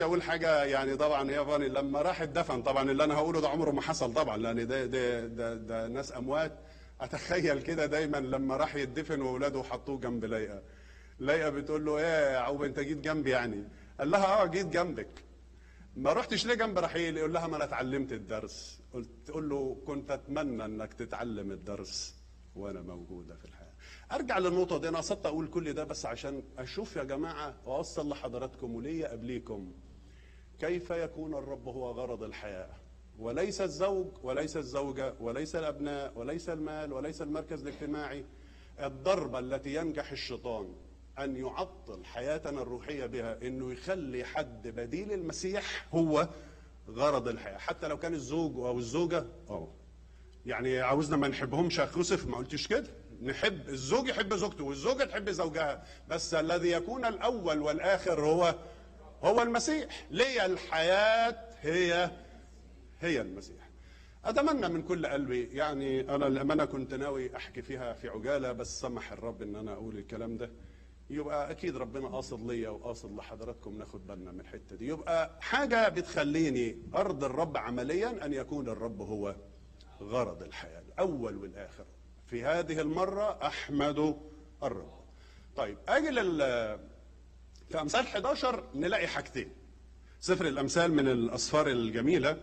اول حاجه يعني طبعا هي فاني لما راح الدفن طبعا اللي انا هقوله ده عمره ما حصل طبعا لان ده ده ده, ده ناس اموات اتخيل كده دايما لما راح يدفن واولاده حطوه جنب ليئه ليئه بتقول له ايه يا عوب انت جيت جنبي يعني قال لها اه جيت جنبك ما رحتش ليه جنب رحيل يقول لها ما انا اتعلمت الدرس قلت تقول له كنت اتمنى انك تتعلم الدرس وانا موجوده في الحياه ارجع للنقطه دي انا قصدت اقول كل ده بس عشان اشوف يا جماعه واوصل لحضراتكم وليا قبليكم كيف يكون الرب هو غرض الحياه وليس الزوج وليس الزوجه وليس الابناء وليس المال وليس المركز الاجتماعي الضربه التي ينجح الشيطان ان يعطل حياتنا الروحيه بها انه يخلي حد بديل المسيح هو غرض الحياه حتى لو كان الزوج او الزوجه اه يعني عاوزنا ما نحبهمش يا يوسف ما قلتش كده نحب الزوج يحب زوجته والزوجه تحب زوجها بس الذي يكون الاول والاخر هو هو المسيح لي الحياه هي هي المسيح اتمنى من كل قلبي يعني انا الامانه كنت ناوي احكي فيها في عجاله بس سمح الرب ان انا اقول الكلام ده يبقى اكيد ربنا قاصد ليا وقاصد لحضراتكم ناخد بالنا من الحته دي يبقى حاجه بتخليني ارض الرب عمليا ان يكون الرب هو غرض الحياه الاول والاخر في هذه المره احمد الرب طيب اجي لل في امثال 11 نلاقي حاجتين سفر الامثال من الاسفار الجميله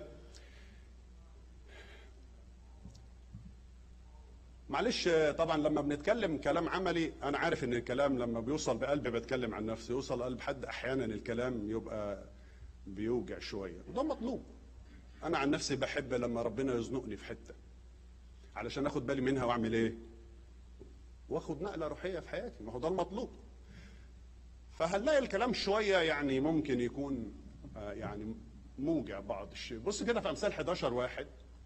معلش طبعا لما بنتكلم كلام عملي انا عارف ان الكلام لما بيوصل بقلبي بتكلم عن نفسي يوصل قلب حد احيانا الكلام يبقى بيوجع شويه وده مطلوب انا عن نفسي بحب لما ربنا يزنقني في حته علشان اخد بالي منها واعمل ايه واخد نقله روحيه في حياتي ما هو ده المطلوب فهنلاقي الكلام شويه يعني ممكن يكون آه يعني موجع بعض الشيء بص كده في امثال 11 واحد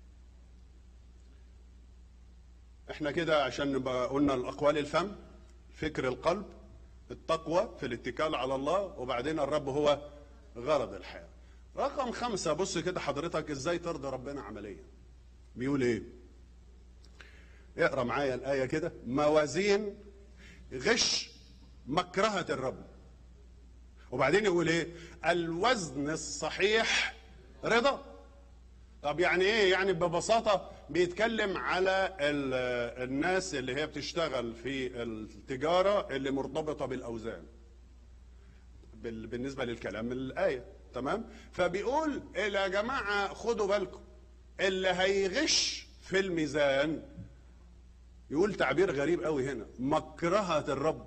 احنا كده عشان نبقى قلنا الاقوال الفم فكر القلب التقوى في الاتكال على الله وبعدين الرب هو غرض الحياه رقم خمسة بص كده حضرتك ازاي ترضي ربنا عمليا بيقول ايه اقرا معايا الايه كده موازين غش مكرهه الرب وبعدين يقول ايه الوزن الصحيح رضا طب يعني ايه يعني ببساطه بيتكلم على الناس اللي هي بتشتغل في التجاره اللي مرتبطه بالاوزان بالنسبه للكلام الايه تمام فبيقول يا جماعه خدوا بالكم اللي هيغش في الميزان يقول تعبير غريب قوي هنا مكرهه الرب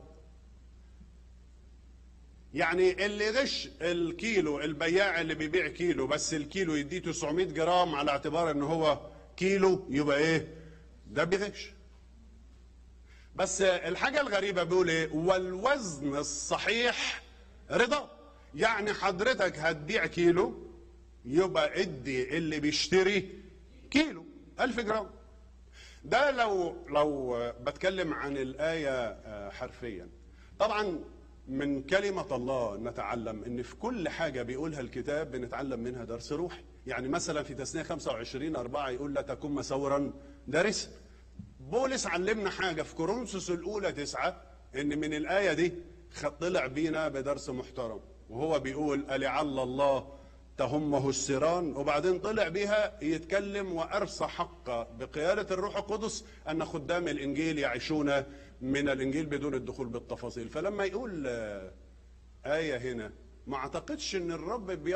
يعني اللي غش الكيلو البياع اللي بيبيع كيلو بس الكيلو يديه 900 جرام على اعتبار ان هو كيلو يبقى ايه ده بيغش بس الحاجة الغريبة بيقول ايه والوزن الصحيح رضا يعني حضرتك هتبيع كيلو يبقى ادي اللي بيشتري كيلو ألف جرام ده لو لو بتكلم عن الآية حرفيا طبعا من كلمة الله نتعلم ان في كل حاجة بيقولها الكتاب بنتعلم منها درس روحي يعني مثلا في تثنية 25 أربعة يقول لا تكن مسورا دارسا بولس علمنا حاجة في كورنثوس الأولى تسعة إن من الآية دي طلع بينا بدرس محترم وهو بيقول ألعل الله تهمه السيران وبعدين طلع بيها يتكلم وأرسى حق بقيادة الروح القدس أن خدام الإنجيل يعيشون من الإنجيل بدون الدخول بالتفاصيل فلما يقول آية هنا ما اعتقدش ان الرب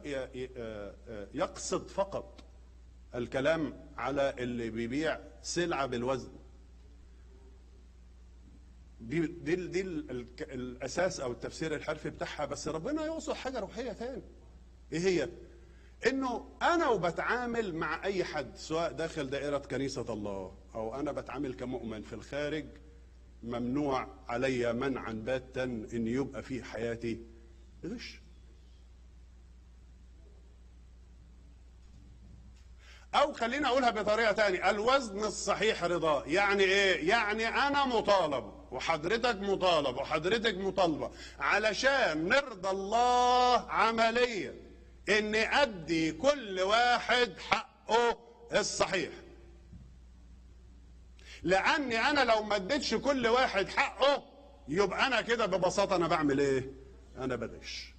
يقصد فقط الكلام على اللي بيبيع سلعه بالوزن دي دي, دي الاساس او التفسير الحرفي بتاعها بس ربنا يوصل حاجه روحيه تاني ايه هي انه انا وبتعامل مع اي حد سواء داخل دائره كنيسه الله او انا بتعامل كمؤمن في الخارج ممنوع علي منعا باتا ان يبقى في حياتي غش او خلينا اقولها بطريقه تانية الوزن الصحيح رضا يعني ايه يعني انا مطالب وحضرتك مطالب وحضرتك مطالبه علشان نرضى الله عمليا ان ادي كل واحد حقه الصحيح لاني انا لو ما اديتش كل واحد حقه يبقى انا كده ببساطه انا بعمل ايه انا بدش